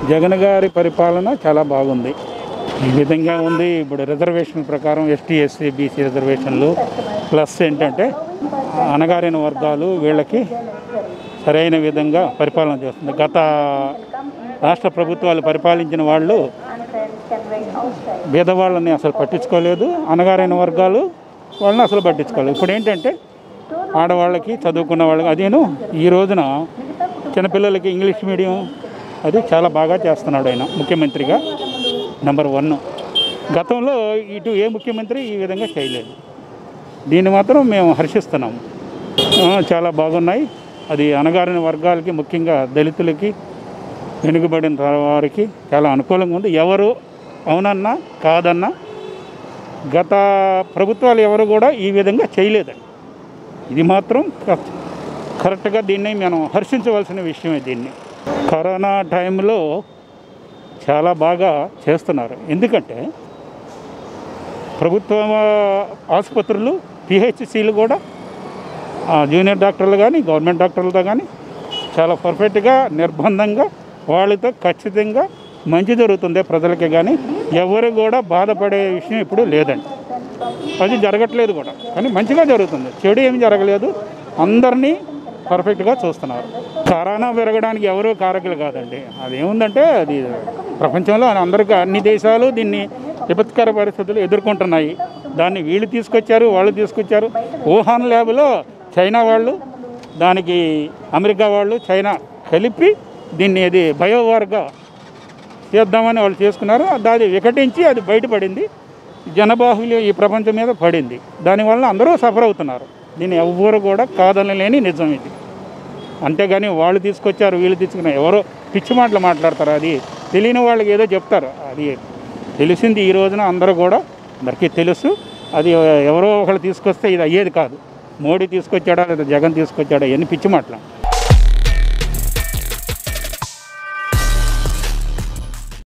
జగన్ గారి పరిపాలన చాలా బాగుంది ఈ విధంగా ఉంది ఇప్పుడు రిజర్వేషన్ ప్రకారం ఎస్టీ ఎస్సీ బీసీ రిజర్వేషన్లు ప్లస్ ఏంటంటే అణగారిన వర్గాలు వీళ్ళకి సరైన విధంగా పరిపాలన చేస్తుంది గత రాష్ట్ర ప్రభుత్వాలు పరిపాలించిన వాళ్ళు పేదవాళ్ళని అసలు పట్టించుకోలేదు అనగారైన వర్గాలు వాళ్ళని అసలు పట్టించుకోలేదు ఇప్పుడు ఏంటంటే ఆడవాళ్ళకి చదువుకున్న వాళ్ళకి అదేను ఈ రోజున చిన్నపిల్లలకి ఇంగ్లీష్ మీడియం అది చాలా బాగా చేస్తున్నాడు ఆయన ముఖ్యమంత్రిగా నెంబర్ వన్ గతంలో ఇటు ఏ ముఖ్యమంత్రి ఈ విధంగా చేయలేదు దీన్ని మాత్రం మేము హర్షిస్తున్నాము ఆ, చాలా బాగున్నాయి అది అనగారిన వర్గాలకి ముఖ్యంగా దళితులకి వెనుకబడిన వారికి చాలా అనుకూలంగా ఉంది ఎవరు అవునన్నా కాదన్నా గత ప్రభుత్వాలు ఎవరు కూడా ఈ విధంగా చేయలేదండి ఇది మాత్రం క- కరెక్ట్గా దీన్ని మనం హర్షించవలసిన విషయమే దీన్ని కరోనా టైంలో చాలా బాగా చేస్తున్నారు ఎందుకంటే ప్రభుత్వ ఆసుపత్రులు పిహెచ్సిలు కూడా ఆ, జూనియర్ డాక్టర్లు కానీ గవర్నమెంట్ డాక్టర్లతో కానీ చాలా పర్ఫెక్ట్గా నిర్బంధంగా వాళ్ళతో ఖచ్చితంగా మంచి జరుగుతుంది ప్రజలకి కానీ ఎవరు కూడా బాధపడే విషయం ఇప్పుడు లేదండి అది జరగట్లేదు కూడా కానీ మంచిగా జరుగుతుంది చెడు ఏమి జరగలేదు అందరినీ పర్ఫెక్ట్గా చూస్తున్నారు కరోనా పెరగడానికి ఎవరూ కారకులు కాదండి అది ఏముందంటే అది ప్రపంచంలో అందరికీ అన్ని దేశాలు దీన్ని విపత్కర పరిస్థితులు ఎదుర్కొంటున్నాయి దాన్ని వీళ్ళు తీసుకొచ్చారు వాళ్ళు తీసుకొచ్చారు వుహాన్ ల్యాబ్లో చైనా వాళ్ళు దానికి అమెరికా వాళ్ళు చైనా కలిపి దీన్ని ఇది బయోవార్గా చేద్దామని వాళ్ళు చేసుకున్నారు అది వికటించి అది బయటపడింది జనబాహుల్యం ఈ ప్రపంచం మీద పడింది దానివల్ల అందరూ సఫర్ అవుతున్నారు దీన్ని ఎవ్వరు కూడా కాదనలేని నిజం ఇది అంతేగాని వాళ్ళు తీసుకొచ్చారు వీళ్ళు తీసుకున్నారు ఎవరో పిచ్చి మాటలు మాట్లాడతారు అది తెలియని వాళ్ళకి ఏదో చెప్తారు అది తెలిసింది ఈ రోజున అందరూ కూడా అందరికీ తెలుసు అది ఎవరో ఒకళ్ళు తీసుకొస్తే ఇది అయ్యేది కాదు మోడీ తీసుకొచ్చాడా లేదా జగన్ తీసుకొచ్చాడా ఎన్ని పిచ్చి మాటలు